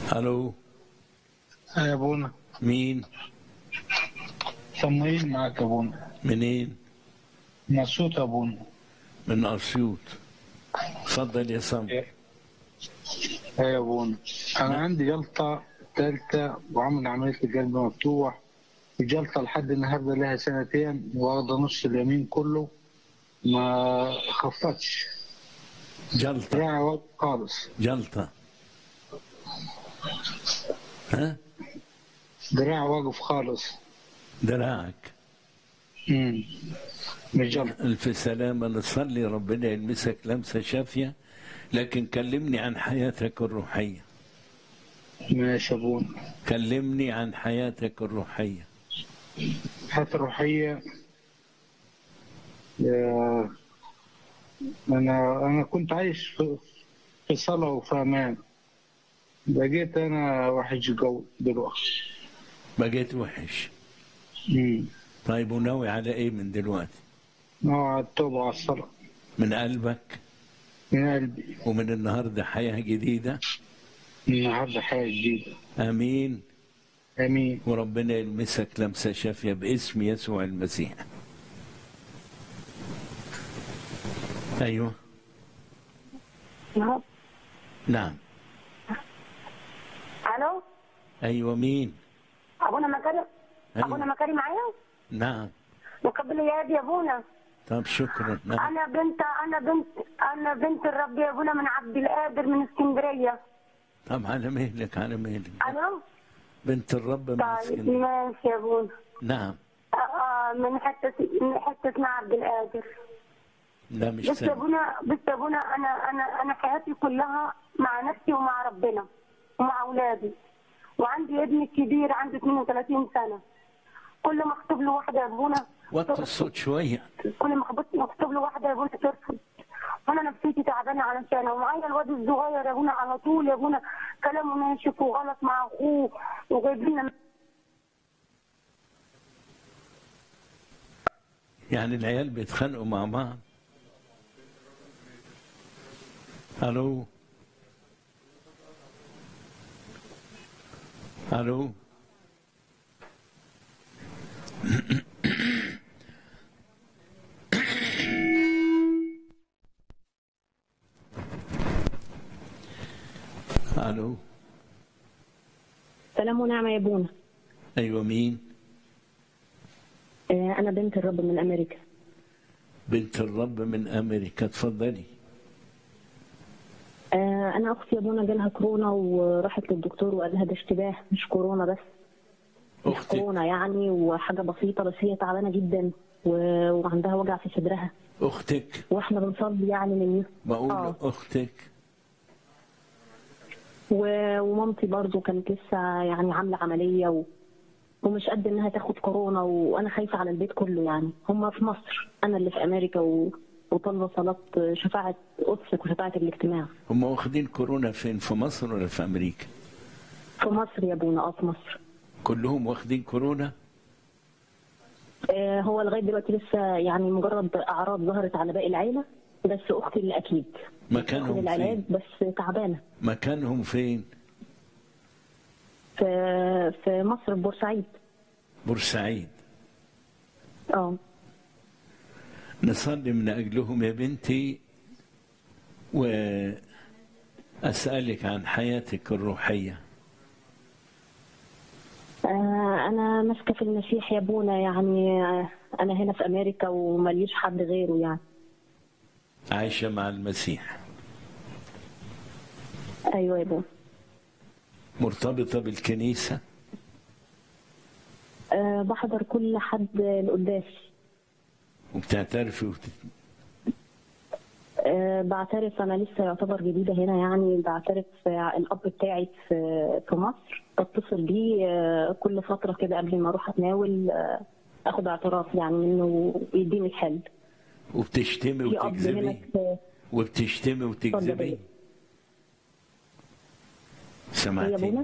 الو يا ابونا مين صموئيل معك يا ابونا منين مبسوط يا ابونا من اسيوط اتفضل يا سام ايه يا ابونا انا عندي جلطه ثالثه وعمل عمليه القلب مفتوح الجلطه لحد النهارده لها سنتين واخده نص اليمين كله ما خفتش جلطه دراعي واقف خالص جلطه ها دراعي واقف خالص دراعك امم مش جلطه الف سلامه نصلي ربنا يلمسك لمسه شافيه لكن كلمني عن حياتك الروحيه ماشي يا ابونا كلمني عن حياتك الروحيه الحياة الروحية يا- أنا أنا كنت عايش في في صلاة وفي أمان بقيت أنا وحش جو دلوقتي بقيت وحش أمم. طيب وناوي على ايه من دلوقتي نوع على التوبة وعلى الصلاة من قلبك من قلبي ومن النهارده حياه جديده النهاردة حياة جديدة امين آمين وربنا يلمسك لمسه شافيه باسم يسوع المسيح ايوه الو نعم ايوه مين ابونا مكاري ابونا أيوة. مكاري معايا نعم مقبل يا ابي يا ابونا طب شكرا نعم انا بنت انا بنت انا بنت الرب يا ابونا من عبد القادر من اسكندريه طب على مهلك على مهلك الو بنت الرب من طيب اسكندريه ماشي يا ابونا نعم آه، آه، من حته من حته اسمها عبد القادر لا مش بس يا سامع ابونا بس يا ابونا انا انا انا حياتي كلها مع نفسي ومع ربنا ومع اولادي وعندي ابني الكبير عنده 32 سنه كل ما اخطب له واحده يا ابونا وطي الصوت شويه كل ما خبطت مكتوب له واحده يا ابونا ترفض وانا نفسيتي تعبانه علشانها ومعايا الواد الصغير يا ابونا على طول يا ابونا كلامه ناشف وغلط مع اخوه وجايبين لنا يعني العيال بيتخانقوا مع بعض الو الو الو سلام ونعمة يا ابونا ايوه مين آه، أنا بنت الرب من أمريكا بنت الرب من امريكا اتفضلي آه، أنا أختي يا ابونا جالها كورونا وراحت للدكتور وقال لها ده اشتباه مش كورونا بس مش اختك كورونا يعني وحاجة بسيطة بس هي تعبانة جدا و- وعندها وجع في صدرها اختك واحنا بنصلي يعني من بقول آه. اختك و- ومامتي برضو كانت لسه يعني عاملة عملية و... ومش قد انها تاخد كورونا وانا خايفة على البيت كله يعني هم في مصر انا اللي في امريكا و... وطالبة صلاة شفاعة قدسك وشفاعة الاجتماع هم واخدين كورونا فين في مصر ولا في امريكا في مصر يا ابونا اه في مصر كلهم واخدين كورونا آه، هو لغايه دلوقتي لسه يعني مجرد اعراض ظهرت على باقي العيله بس اختي اللي اكيد مكانهم تاخد العلاج فين بس تعبانه مكانهم فين في في مصر في بورسعيد بورسعيد اه نصلي من أجلهم يا بنتي وأسألك عن حياتك الروحية آه، انا ماسكه في المسيح يا ابونا يعني آه، انا هنا في امريكا ومليش حد غيره يعني عايشة مع المسيح ايوه يا ابونا مرتبطة بالكنيسة أه بحضر كل حد القداس وبتعترفي وبت... أه بعترف انا لسه يعتبر جديده هنا يعني بعترف آه، الاب بتاعي في في مصر بتصل بيه آه، كل فتره كده قبل ما اروح اتناول آه، اخد اعتراف يعني منه ويديني الحل وبتشتمي في اب هنا وتكذبي في وبتشتمي اتفضل يا وتكذبي بيه. يا سمعتي ابونا